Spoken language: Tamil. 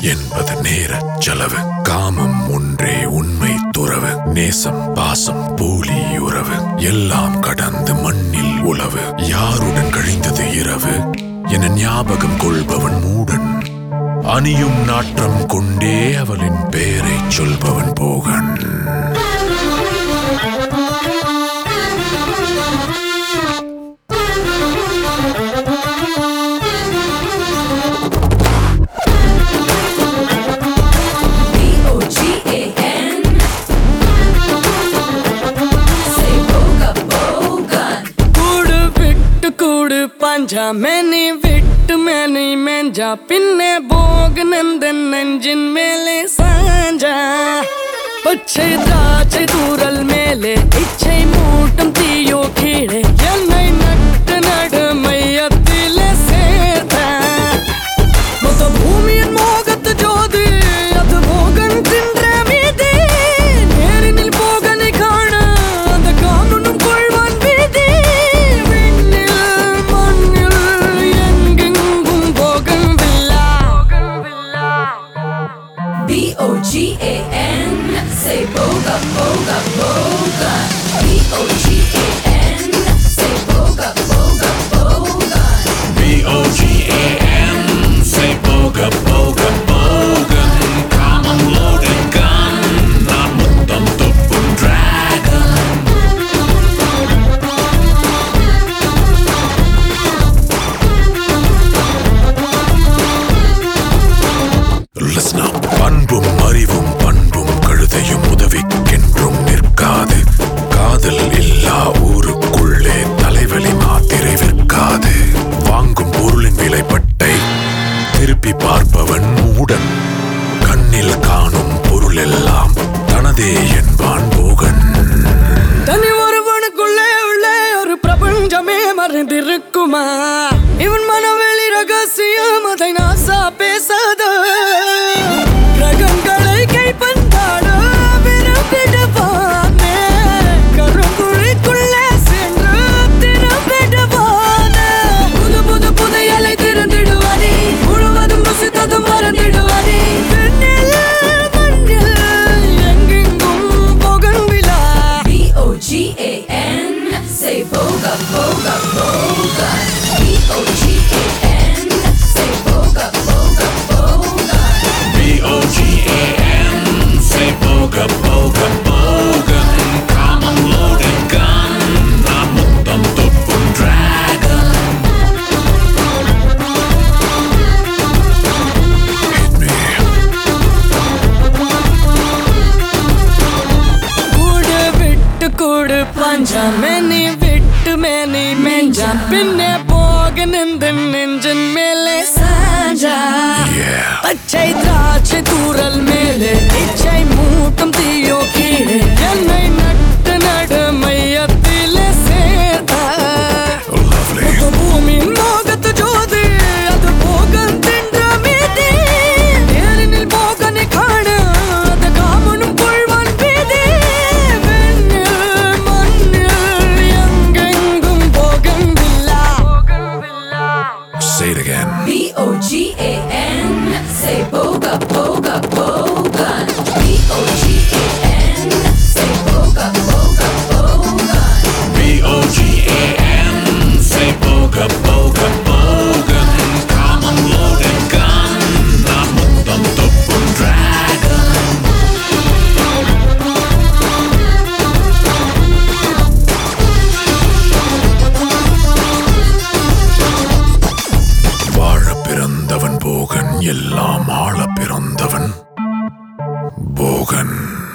என்பது நேர செலவு காமம் ஒன்றே உண்மை துறவு நேசம் பாசம் போலி உறவு எல்லாம் கடந்து மண்ணில் உழவு யாருடன் கழிந்தது இரவு என ஞாபகம் கொள்பவன் மூடன் அணியும் நாற்றம் கொண்டே அவளின் பெயரைச் சொல்பவன் Bogan B-O-G-A-N Say boga bogan கூடு விட்டு கூடு பஞ்சா மேனி விட்டு மேனி மேஞ்சா பின்னே போக நந்தன் நெஞ்சின் மேலே சாஞ்சா பச்சை திராட்சை தூரல் மேலே இச்சை மூட்டும் தீயோ கீழே என்னை நட்டு நடு மையத்திலே சேர்த்த மொத்த பூமியின் மோகத்து ஜோதி அது மோகன் தின்ற மீதி நேரினில் போகனை காண அந்த காணுனும் கொள்வான் வீதி விண்ணில் மண்ணில் எங்கெங்கும் bougainvillea B-O-G-A-N Say boga boga bogan B-O-G-A-N Say boga boga bogan B-O-G-A-N Say boga boga bogan Common loaded gun நான் முத்தம் துப்பும் dragon Listen up. அன்பும் அறிவும் பண்பும் கழுதையும் உதவிக்கென்றும் நிற்காது காதல் இல்லா ஊருக்குள்ளே தலைவலி மாத்திரை விற்காது வாங்கும் பொருளின் விலைப்பட்டை திருப்பி பார்ப்பவன் மூடன் கண்ணில் காணும் பொருள் எல்லாம் தனதே என்பான் போகன் தனி ஒருவனுக்குள்ளே உள்ளே ஒரு பிரபஞ்சமே மறைந்திருக்குமா இவன் மனவெளி ரகசியம் அதை நாசா பேசாத கிரகங்களை கைப்பந்தாட விரும்பிடுவானே கருங்குழிக்குள்ளே சென்று திறம்பிடுவானே புது புது புதையலை திறந்திடுவானே முழுவதும் ருசித்ததும் மறந்திடுவானே விண்ணில், மண்ணில் எங்கெங்கும் போகன் விழா B-O-G-A-N Say boga boga bogan B-O-G-A-N Say boga boga bogan B-O-G-A-N Say boga boga bogan Common loaded gun நான் முத்தம் துப்பும் dragon Hit me கூடு விட்டு கூடு பஞ்சா மேனி விட்டு மேனி மெஞ்சா பின்னே போக நின்று நெஞ்சன் மேலே சாஞ்சா Yeah பச்சை திராட்சை தூரல் மேலே இச்சை மூட்டும் தீயோ கீழே என்னை நட்டு நடு மையத்திலே சேர்த்தா Lovely பூமியின் மோகத்து ஜோதி அது போகன் தின்ற மீதி நேரினில் போகனை காண அது காமனும் கொள்வான் வீதி விண்ணில் மண்ணில் எங்கெங்கும் bougainvillea Say it again B-O-G-A-N Say boga boga bogan B-O-G-A-N Say boga boga bogan B-O-G-A-N Say boga boga bogan Common loaded gun நான் முத்தம் துப்பும் dragon வாழ பிறந்தவன் போகன் எல்லாம் ஆள பிறந்தவன் போகன்